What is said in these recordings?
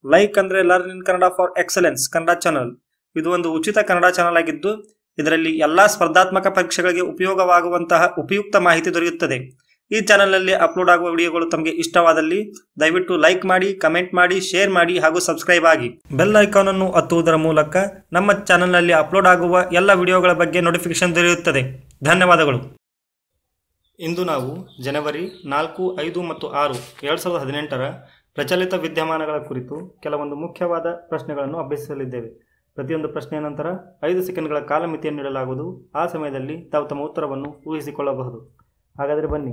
like ಅಂದ್ರೆ learn in Kannada for excellence Kannada channel ಇದು ಒಂದು ಉಚಿತ ಕನ್ನಡ ಚಾನಲ್ ಆಗಿದ್ದು ಇದರಲ್ಲಿ ಎಲ್ಲಾ ಸ್ಪರ್ಧಾತ್ಮಕ ಪರೀಕ್ಷೆಗಳಿಗೆ ಉಪಯೋಗವಾಗುವಂತಹ ಉಪಯುಕ್ತ ಮಾಹಿತಿ ದೊರೆಯುತ್ತದೆ ಈ ಚಾನಲ್ನಲ್ಲಿ ಅಪ್ಲೋಡ್ ಆಗುವ ವಿಡಿಯೋಗಳು ತಮಗೆ ಇಷ್ಟವಾದಲ್ಲಿ ದಯವಿಟ್ಟು ಲೈಕ್ ಮಾಡಿ ಕಮೆಂಟ್ ಮಾಡಿ ಶೇರ್ ಮಾಡಿ ಹಾಗೂ ಸಬ್ಸ್ಕ್ರೈಬ್ ಆಗಿ ಬೆಲ್ ಐಕಾನ್ ಅನ್ನು ಒತ್ತುವುದರ ಮೂಲಕ ನಮ್ಮ ಚಾನಲ್ನಲ್ಲಿ ಅಪ್ಲೋಡ್ ಆಗುವ ಎಲ್ಲ ವಿಡಿಯೋಗಳ ಬಗ್ಗೆ ನೋಟಿಫಿಕೇಶನ್ ದೊರೆಯುತ್ತದೆ ಧನ್ಯವಾದಗಳು ಇಂದು ನಾವು ಜನವರಿ ನಾಲ್ಕು ಐದು ಮತ್ತು ಆರು ಎರಡು ಸಾವಿರದ ಹದಿನೆಂಟರ ಪ್ರಚಲಿತ ವಿದ್ಯಮಾನಗಳ ಕುರಿತು ಕೆಲವೊಂದು ಮುಖ್ಯವಾದ ಪ್ರಶ್ನೆಗಳನ್ನು ಅಭ್ಯಸಿಸಲಿದ್ದೇವೆ ಪ್ರತಿಯೊಂದು ಪ್ರಶ್ನೆಯ ನಂತರ ಐದು ಸೆಕೆಂಡ್ಗಳ ಕಾಲಮಿತಿಯನ್ನು ನೀಡಲಾಗುವುದು ಆ ಸಮಯದಲ್ಲಿ ತಾವು ತಮ್ಮ ಉತ್ತರವನ್ನು ಊಹಿಸಿಕೊಳ್ಳಬಹುದು ಹಾಗಾದರೆ ಬನ್ನಿ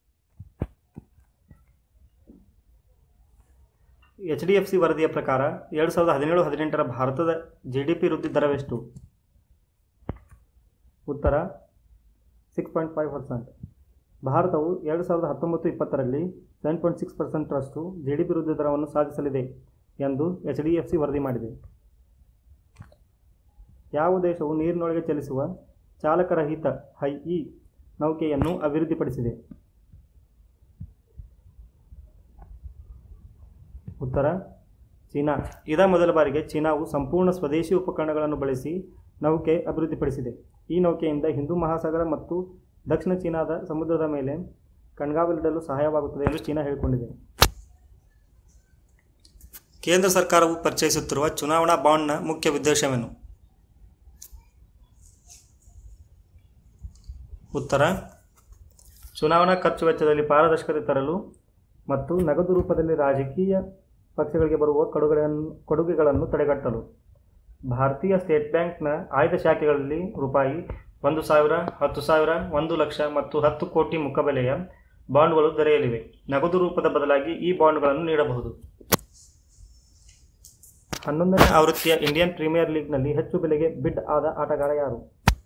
ಎಚ್ ಡಿ ಎಫ್ ಸಿ ವರದಿಯ ಪ್ರಕಾರ ಎರಡು ಸಾವಿರದ ಹದಿನೇಳು ಹದಿನೆಂಟರ ಭಾರತದ ಜಿ ಡಿ ಪಿ ವೃದ್ಧಿ ದರವೆಷ್ಟು ಉತ್ತರ ಸಿಕ್ಸ್ ಪಾಯಿಂಟ್ ಫೈವ್ ಪರ್ಸೆಂಟ್ ಭಾರತವು ಎರಡು ಸಾವಿರದ ಹತ್ತೊಂಬತ್ತು ಇಪ್ಪತ್ತರಲ್ಲಿ ಸೆವೆನ್ ಪಾಯಿಂಟ್ ಸಿಕ್ಸ್ ಪರ್ಸೆಂಟ್ರಷ್ಟು ಜಿ ಡಿ ಪಿ ವೃದ್ಧಿ ದರವನ್ನು ಸಾಧಿಸಲಿದೆ ಎಂದು ಎಚ್ ಡಿ ಎಫ್ ಸಿ ವರದಿ ಮಾಡಿದೆ ಯಾವ ದೇಶವು ನೀರಿನೊಳಗೆ ಚಲಿಸುವ ಚಾಲಕರಹಿತ ಹೈ ಇ ನೌಕೆಯನ್ನು ಅಭಿವೃದ್ಧಿಪಡಿಸಿದೆ ಉತ್ತರ ಚೀನಾ ಇದ ಮೊದಲ ಬಾರಿಗೆ ಚೀನಾವು ಸಂಪೂರ್ಣ ಸ್ವದೇಶಿ ಉಪಕರಣಗಳನ್ನು ಬಳಸಿ ನೌಕೆ ಅಭಿವೃದ್ಧಿಪಡಿಸಿದೆ ಈ ನೌಕೆಯಿಂದ ಹಿಂದೂ ಮಹಾಸಾಗರ ಮತ್ತು ದಕ್ಷಿಣ ಚೀನಾದ ಸಮುದ್ರದ ಮೇಲೆ ಕಣ್ಗಾವಲಿಡಲು ಸಹಾಯವಾಗುತ್ತದೆ ಎಂದು ಚೀನಾ ಹೇಳಿಕೊಂಡಿದೆ ಕೇಂದ್ರ ಸರ್ಕಾರವು ಪರಿಚಯಿಸುತ್ತಿರುವ ಚುನಾವಣಾ ಬಾಂಡ್ನ ಮುಖ್ಯ ಉದ್ದೇಶವೇನು ಉತ್ತರ ಚುನಾವಣಾ ಖರ್ಚು ವೆಚ್ಚದಲ್ಲಿ ಪಾರದರ್ಶಕತೆ ತರಲು ಮತ್ತು ನಗದು ರೂಪದಲ್ಲಿ ರಾಜಕೀಯ ಪಕ್ಷಗಳಿಗೆ ಬರುವ ಕೊಡುಗೆಗಳನ್ನು ಕೊಡುಗೆಗಳನ್ನು ತಡೆಗಟ್ಟಲು ಭಾರತೀಯ ಸ್ಟೇಟ್ ಬ್ಯಾಂಕ್ನ ಆಯ್ದ ಶಾಖೆಗಳಲ್ಲಿ ರೂಪಾಯಿ ಒಂದು ಸಾವಿರ ಹತ್ತು ಸಾವಿರ ಒಂದು ಲಕ್ಷ ಮತ್ತು ಹತ್ತು ಕೋಟಿ ಮುಖಬೆಲೆಯ ಬಾಂಡ್ಗಳು ದೊರೆಯಲಿವೆ ನಗದು ರೂಪದ ಬದಲಾಗಿ ಈ ಬಾಂಡ್ಗಳನ್ನು ನೀಡಬಹುದು ಹನ್ನೊಂದನೇ ಆವೃತ್ತಿಯ ಇಂಡಿಯನ್ ಪ್ರೀಮಿಯರ್ ಲೀಗ್ನಲ್ಲಿ ಹೆಚ್ಚು ಬೆಲೆಗೆ ಬಿಡ್ ಆದ ಆಟಗಾರ ಯಾರು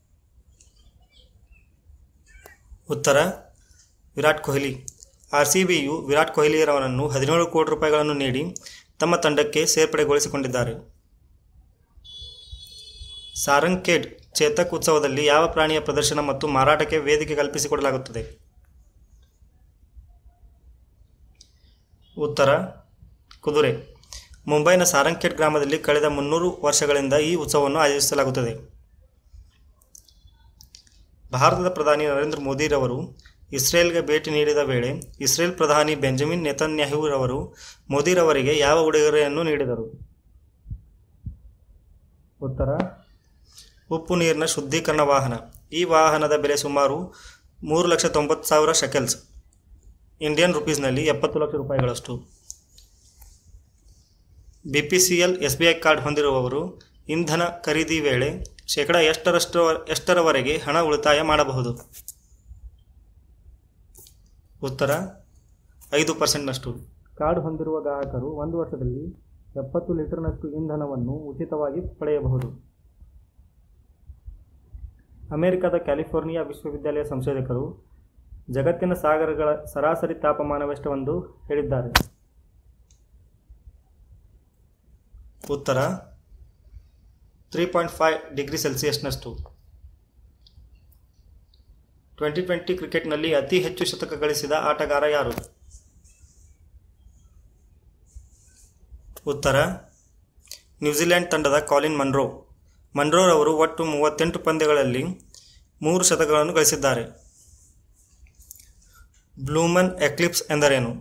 ಉತ್ತರ ವಿರಾಟ್ ಕೊಹ್ಲಿ ಆರ್ ಸಿ ಬಿಯು ವಿರಾಟ್ ಕೊಹ್ಲಿರವರನ್ನು ಹದಿನೇಳು ಕೋಟಿ ರೂಪಾಯಿಗಳನ್ನು ನೀಡಿ ತಮ್ಮ ತಂಡಕ್ಕೆ ಸೇರ್ಪಡೆಗೊಳಿಸಿಕೊಂಡಿದ್ದಾರೆ ಸಾರಂಗಖೇಡ್ ಚೇತಕ್ ಉತ್ಸವದಲ್ಲಿ ಯಾವ ಪ್ರಾಣಿಯ ಪ್ರದರ್ಶನ ಮತ್ತು ಮಾರಾಟಕ್ಕೆ ವೇದಿಕೆ ಕಲ್ಪಿಸಿಕೊಡಲಾಗುತ್ತದೆ ಉತ್ತರ ಕುದುರೆ ಮುಂಬೈನ ಸಾರಂಗಖೇಡ್ ಗ್ರಾಮದಲ್ಲಿ ಕಳೆದ ಮುನ್ನೂರು ವರ್ಷಗಳಿಂದ ಈ ಉತ್ಸವವನ್ನು ಆಯೋಜಿಸಲಾಗುತ್ತದೆ ಭಾರತದ ಪ್ರಧಾನಿ ನರೇಂದ್ರ ಮೋದಿರವರು ಇಸ್ರೇಲ್ಗೆ ಭೇಟಿ ನೀಡಿದ ವೇಳೆ ಇಸ್ರೇಲ್ ಪ್ರಧಾನಿ ಬೆಂಜಮಿನ್ ನೆತನ್ಯಾಹುರವರು ಮೋದಿರವರಿಗೆ ಯಾವ ಉಡುಗೊರೆಯನ್ನು ನೀಡಿದರು ಉತ್ತರ ಉಪ್ಪು ನೀರಿನ ಶುದ್ಧೀಕರಣ ವಾಹನ ಈ ವಾಹನದ ಬೆಲೆ ಸುಮಾರು ಮೂರು ಲಕ್ಷ ತೊಂಬತ್ತು ಸಾವಿರ ಶೆಕೆಲ್ಸ್ ಇಂಡಿಯನ್ ರುಪೀಸ್ನಲ್ಲಿ ಎಪ್ಪತ್ತು ಲಕ್ಷ ರೂಪಾಯಿಗಳಷ್ಟು B P C L S B I card ಹೊಂದಿರುವವರು ಇಂಧನ ಖರೀದಿ ವೇಳೆ ಶೇಕಡ ಎಷ್ಟರಷ್ಟು ಎಷ್ಟರವರೆಗೆ ಹಣ ಉಳಿತಾಯ ಮಾಡಬಹುದು ಉತ್ತರ ಐದು ಪರ್ಸೆಂಟ್ನಷ್ಟು ಕಾರ್ಡ್ ಹೊಂದಿರುವ ಗ್ರಾಹಕರು ಒಂದು ವರ್ಷದಲ್ಲಿ ಎಪ್ಪತ್ತು ಲೀಟರ್ನಷ್ಟು ಇಂಧನವನ್ನು ಉಚಿತವಾಗಿ ಪಡೆಯಬಹುದು ಅಮೆರಿಕದ ಕ್ಯಾಲಿಫೋರ್ನಿಯಾ ವಿಶ್ವವಿದ್ಯಾಲಯ ಸಂಶೋಧಕರು ಜಗತ್ತಿನ ಸಾಗರಗಳ ಸರಾಸರಿ ತಾಪಮಾನವೆಷ್ಟವೆಂದು ಹೇಳಿದ್ದಾರೆ ಉತ್ತರ ತ್ರೀ ಪಾಯಿಂಟ್ ಫೈವ್ ಡಿಗ್ರಿ ಸೆಲ್ಸಿಯಸ್ನಷ್ಟು ಟ್ವೆಂಟಿ ಟ್ವೆಂಟಿ ಕ್ರಿಕೆಟ್ನಲ್ಲಿ ಅತಿ ಹೆಚ್ಚು ಶತಕ ಗಳಿಸಿದ ಆಟಗಾರ ಯಾರು ಉತ್ತರ ನ್ಯೂಜಿಲೆಂಡ್ ತಂಡದ ಕಾಲಿನ್ ಮನ್ರೋ ಮನ್ರೋರವರು ಒಟ್ಟು ಮೂವತ್ತೆಂಟು ಪಂದ್ಯಗಳಲ್ಲಿ ಮೂರು ಶತಕಗಳನ್ನು ಗಳಿಸಿದ್ದಾರೆ ಬ್ಲೂಮನ್ ಎಕ್ಲಿಪ್ಸ್ ಎಂದರೇನು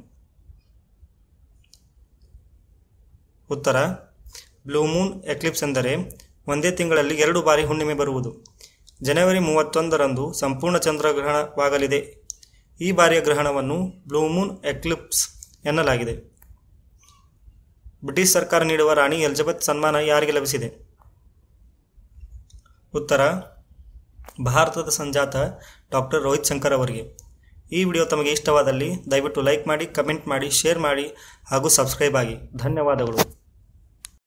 ಉತ್ತರ ಬ್ಲೂಮೂನ್ ಎಕ್ಲಿಪ್ಸ್ ಎಂದರೆ ಒಂದೇ ತಿಂಗಳಲ್ಲಿ ಎರಡು ಬಾರಿ ಹುಣ್ಣಿಮೆ ಬರುವುದು ಜನವರಿ ಮೂವತ್ತೊಂದರಂದು ಸಂಪೂರ್ಣ ಚಂದ್ರಗ್ರಹಣವಾಗಲಿದೆ ಈ ಬಾರಿಯ ಗ್ರಹಣವನ್ನು ಬ್ಲೂಮೂನ್ ಎಕ್ಲಿಪ್ಸ್ ಎನ್ನಲಾಗಿದೆ ಬ್ರಿಟಿಷ್ ಸರ್ಕಾರ ನೀಡುವ ರಾಣಿ ಎಲಿಜಬೆತ್ ಸನ್ಮಾನ ಯಾರಿಗೆ ಲಭಿಸಿದೆ ಉತ್ತರ ಭಾರತದ ಸಂಜಾತ ಡಾಕ್ಟರ್ ರೋಹಿತ್ ಶಂಕರ್ ಅವರಿಗೆ ಈ ವಿಡಿಯೋ ತಮಗೆ ಇಷ್ಟವಾದಲ್ಲಿ ದಯವಿಟ್ಟು ಲೈಕ್ ಮಾಡಿ ಕಮೆಂಟ್ ಮಾಡಿ ಶೇರ್ ಮಾಡಿ ಹಾಗೂ ಸಬ್ಸ್ಕ್ರೈಬ್ ಆಗಿ ಧನ್ಯವಾದಗಳು